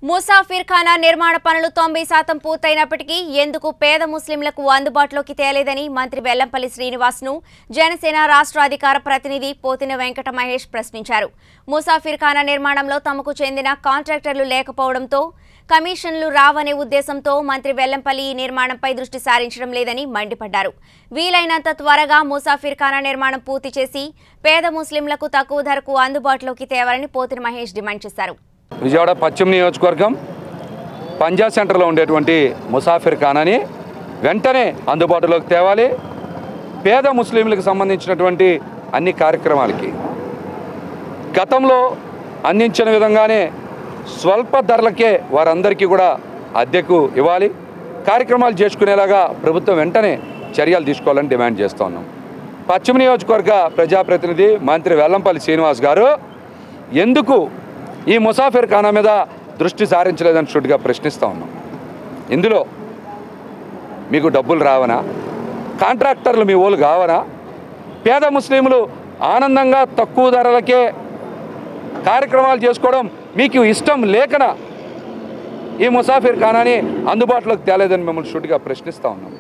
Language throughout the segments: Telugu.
ముసాఫిర్ ఖానా నిర్మాణ పనులు తొంభై శాతం పూర్తయినప్పటికీ ఎందుకు పేద ముస్లింలకు అందుబాటులోకి తేలేదని మంత్రి వెల్లంపల్లి శ్రీనివాస్ను జనసేన రాష్ట్ర అధికార ప్రతినిధి పోతిన వెంకట మహేష్ ప్రశ్నించారు ముసాఫిర్ ఖానా నిర్మాణంలో తమకు చెందిన కాంట్రాక్టర్లు లేకపోవడంతో కమిషన్లు రావనే ఉద్దేశంతో మంత్రి వెల్లంపల్లి ఈ నిర్మాణంపై దృష్టి సారించడం లేదని మండిపడ్డారు వీలైనంత త్వరగా ముసాఫిర్ ఖానా నిర్మాణం పూర్తి చేసి పేద ముస్లింలకు తక్కువ ధరకు అందుబాటులోకి తేవాలని పోతిన మహేష్ డిమాండ్ చేశారు విజయవాడ పశ్చిమ నియోజకవర్గం పంజా సెంటర్లో ఉండేటువంటి ముసాఫిర్ ఖానాని వెంటనే అందుబాటులోకి తేవాలి పేద ముస్లింలకు సంబంధించినటువంటి అన్ని కార్యక్రమాలకి గతంలో అందించిన విధంగానే స్వల్ప ధరలకే వారందరికీ కూడా అద్దెకు ఇవ్వాలి కార్యక్రమాలు చేసుకునేలాగా ప్రభుత్వం వెంటనే చర్యలు తీసుకోవాలని డిమాండ్ చేస్తూ ఉన్నాం పశ్చిమ నియోజకవర్గ ప్రజాప్రతినిధి మంత్రి వెల్లంపల్లి శ్రీనివాస్ గారు ఎందుకు ఈ ముసాఫిర్ ఖానా మీద దృష్టి సారించలేదని షుడ్గా ప్రశ్నిస్తూ ఉన్నాం ఇందులో మీకు డబ్బులు రావనా కాంట్రాక్టర్లు మీ ఓళ్ళు కావనా పేద ముస్లింలు ఆనందంగా తక్కువ ధరలకే కార్యక్రమాలు చేసుకోవడం మీకు ఇష్టం లేకనా ఈ ముసాఫిర్ ఖానాని అందుబాటులోకి తేలేదని మిమ్మల్ని షుడ్గా ప్రశ్నిస్తూ ఉన్నాం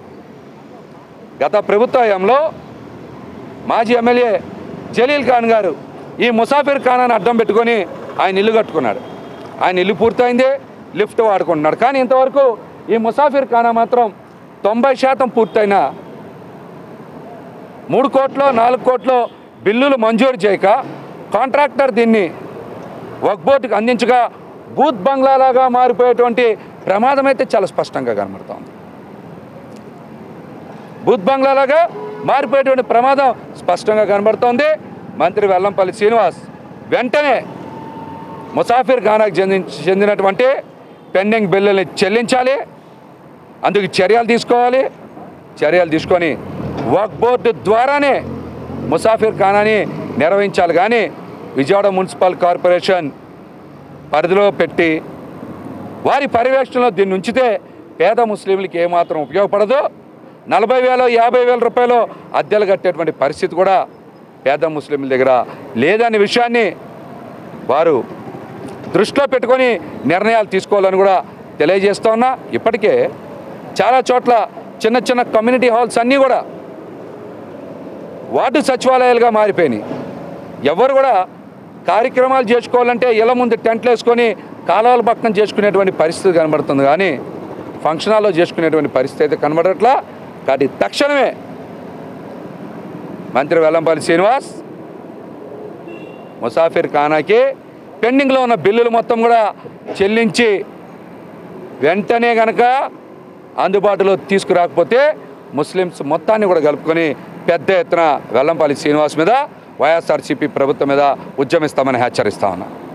గత ప్రభుత్వ హయాంలో మాజీ ఎమ్మెల్యే జలీల్ ఖాన్ గారు ఈ ముసాఫిర్ ఖానాన్ని అడ్డం పెట్టుకొని ఆయన ఇల్లు కట్టుకున్నాడు ఆయన ఇల్లు పూర్తయిందే లిఫ్ట్ వాడుకుంటున్నాడు కానీ ఇంతవరకు ఈ ముసాఫిర్ ఖానా మాత్రం తొంభై శాతం పూర్తయిన మూడు కోట్లు నాలుగు కోట్లు బిల్లులు మంజూరు చేయక కాంట్రాక్టర్ దీన్ని వక్బోర్డుకి అందించగా బూత్ బంగ్లాలాగా మారిపోయేటువంటి ప్రమాదం అయితే చాలా స్పష్టంగా కనబడుతోంది బూత్ బంగ్లాలాగా మారిపోయేటువంటి ప్రమాదం స్పష్టంగా కనబడుతోంది మంత్రి వెల్లంపల్లి శ్రీనివాస్ వెంటనే ముసాఫిర్ ఖానాకు చెంది చెందినటువంటి పెండింగ్ బిల్లుల్ని చెల్లించాలి అందుకు చర్యలు తీసుకోవాలి చర్యలు తీసుకొని వక్ బోర్డు ద్వారానే ముసాఫిర్ ఖానాని నిర్వహించాలి కానీ విజయవాడ మున్సిపల్ కార్పొరేషన్ పరిధిలో పెట్టి వారి పర్యవేక్షణలో దీన్ని ఉంచితే పేద ముస్లింలకి ఏమాత్రం ఉపయోగపడదు నలభై వేల యాభై వేల రూపాయలు అద్దెలు కట్టేటువంటి పరిస్థితి కూడా పేద ముస్లింల దగ్గర లేదనే విషయాన్ని వారు దృష్టిలో పెట్టుకొని నిర్ణయాలు తీసుకోవాలని కూడా తెలియజేస్తూ ఉన్నా ఇప్పటికే చాలా చోట్ల చిన్న చిన్న కమ్యూనిటీ హాల్స్ అన్నీ కూడా వార్డు సచివాలయాలుగా మారిపోయినాయి ఎవరు కూడా కార్యక్రమాలు చేసుకోవాలంటే ఇళ్ళ ముందు టెంట్లు వేసుకొని కాలువల పక్కన చేసుకునేటువంటి పరిస్థితి కనబడుతుంది కానీ ఫంక్షన్ హాల్లో చేసుకునేటువంటి పరిస్థితి అయితే కనబడట్లా కాబట్టి తక్షణమే మంత్రి వెల్లంపల్లి శ్రీనివాస్ ముసాఫిర్ ఖానాకి పెండింగ్లో ఉన్న బిల్లులు మొత్తం కూడా చెల్లించి వెంటనే కనుక అందుబాటులో తీసుకురాకపోతే ముస్లిమ్స్ మొత్తాన్ని కూడా కలుపుకొని పెద్ద ఎత్తున వెల్లంపల్లి శ్రీనివాస్ మీద వైఎస్ఆర్సీపీ ప్రభుత్వం మీద ఉద్యమిస్తామని హెచ్చరిస్తా ఉన్నా